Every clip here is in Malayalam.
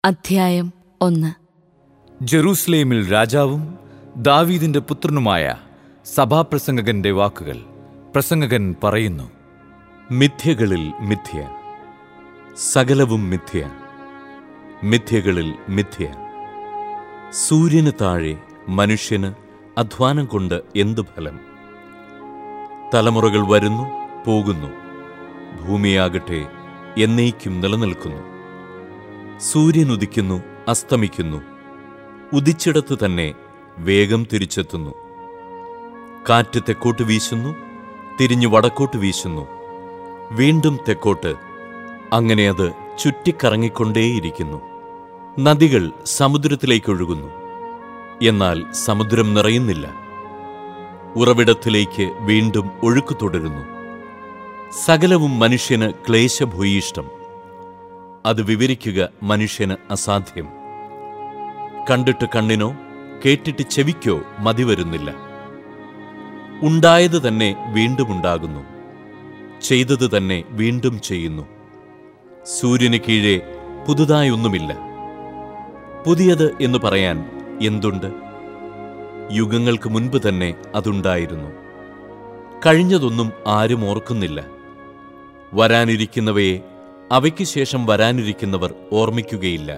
അധ്യായം ഒന്ന് ജെറൂസലേമിൽ രാജാവും ദാവീദിന്റെ പുത്രനുമായ സഭാപ്രസംഗകന്റെ വാക്കുകൾ പ്രസംഗകൻ പറയുന്നു മിഥ്യകളിൽ മിഥ്യ സകലവും മിഥ്യ മിഥ്യകളിൽ മിഥ്യ സൂര്യന് താഴെ മനുഷ്യന് അധ്വാനം കൊണ്ട് എന്തു ഫലം തലമുറകൾ വരുന്നു പോകുന്നു ഭൂമിയാകട്ടെ എന്നേക്കും നിലനിൽക്കുന്നു സൂര്യൻ ഉദിക്കുന്നു അസ്തമിക്കുന്നു ഉദിച്ചിടത്ത് തന്നെ വേഗം തിരിച്ചെത്തുന്നു കാറ്റ് തെക്കോട്ട് വീശുന്നു തിരിഞ്ഞു വടക്കോട്ട് വീശുന്നു വീണ്ടും തെക്കോട്ട് അങ്ങനെ അത് ചുറ്റിക്കറങ്ങിക്കൊണ്ടേയിരിക്കുന്നു നദികൾ സമുദ്രത്തിലേക്കൊഴുകുന്നു എന്നാൽ സമുദ്രം നിറയുന്നില്ല ഉറവിടത്തിലേക്ക് വീണ്ടും ഒഴുക്ക് തുടരുന്നു സകലവും മനുഷ്യന് ക്ലേശഭൂയിഷ്ടം അത് വിവരിക്കുക മനുഷ്യന് അസാധ്യം കണ്ടിട്ട് കണ്ണിനോ കേട്ടിട്ട് ചെവിക്കോ മതി വരുന്നില്ല ഉണ്ടായത് തന്നെ വീണ്ടും ഉണ്ടാകുന്നു ചെയ്തത് തന്നെ വീണ്ടും ചെയ്യുന്നു സൂര്യന് കീഴെ പുതുതായൊന്നുമില്ല പുതിയത് എന്ന് പറയാൻ എന്തുണ്ട് യുഗങ്ങൾക്ക് മുൻപ് തന്നെ അതുണ്ടായിരുന്നു കഴിഞ്ഞതൊന്നും ആരും ഓർക്കുന്നില്ല വരാനിരിക്കുന്നവയെ അവയ്ക്ക് ശേഷം വരാനിരിക്കുന്നവർ ഓർമ്മിക്കുകയില്ല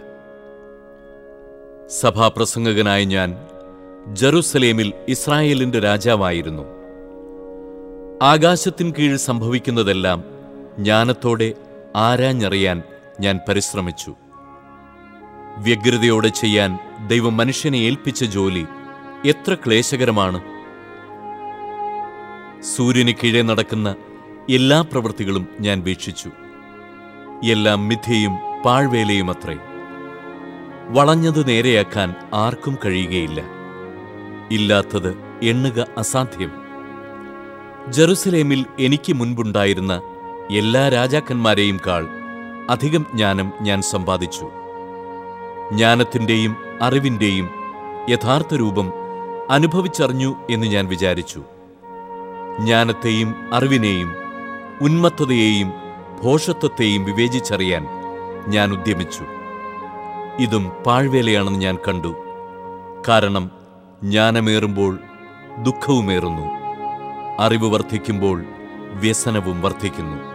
സഭാപ്രസംഗകനായ ഞാൻ ജെറുസലേമിൽ ഇസ്രായേലിന്റെ രാജാവായിരുന്നു ആകാശത്തിൻ കീഴിൽ സംഭവിക്കുന്നതെല്ലാം ജ്ഞാനത്തോടെ ആരാഞ്ഞറിയാൻ ഞാൻ പരിശ്രമിച്ചു വ്യഗ്രതയോടെ ചെയ്യാൻ ദൈവം മനുഷ്യനെ ഏൽപ്പിച്ച ജോലി എത്ര ക്ലേശകരമാണ് സൂര്യന് കീഴെ നടക്കുന്ന എല്ലാ പ്രവൃത്തികളും ഞാൻ വീക്ഷിച്ചു എല്ലാം മിഥ്യയും പാഴ്വേലയുമത്രേ വളഞ്ഞത് നേരെയാക്കാൻ ആർക്കും കഴിയുകയില്ല ഇല്ലാത്തത് എണ്ണുക അസാധ്യം ജെറുസലേമിൽ എനിക്ക് മുൻപുണ്ടായിരുന്ന എല്ലാ രാജാക്കന്മാരെയും കാൾ അധികം ജ്ഞാനം ഞാൻ സമ്പാദിച്ചു ജ്ഞാനത്തിൻ്റെയും അറിവിൻ്റെയും യഥാർത്ഥ രൂപം അനുഭവിച്ചറിഞ്ഞു എന്ന് ഞാൻ വിചാരിച്ചു ജ്ഞാനത്തെയും അറിവിനെയും ഉന്മത്തതയെയും ഭോഷത്വത്തെയും വിവേചിച്ചറിയാൻ ഞാൻ ഉദ്യമിച്ചു ഇതും പാഴ്വേലയാണെന്ന് ഞാൻ കണ്ടു കാരണം ജ്ഞാനമേറുമ്പോൾ ദുഃഖവുമേറുന്നു അറിവ് വർദ്ധിക്കുമ്പോൾ വ്യസനവും വർദ്ധിക്കുന്നു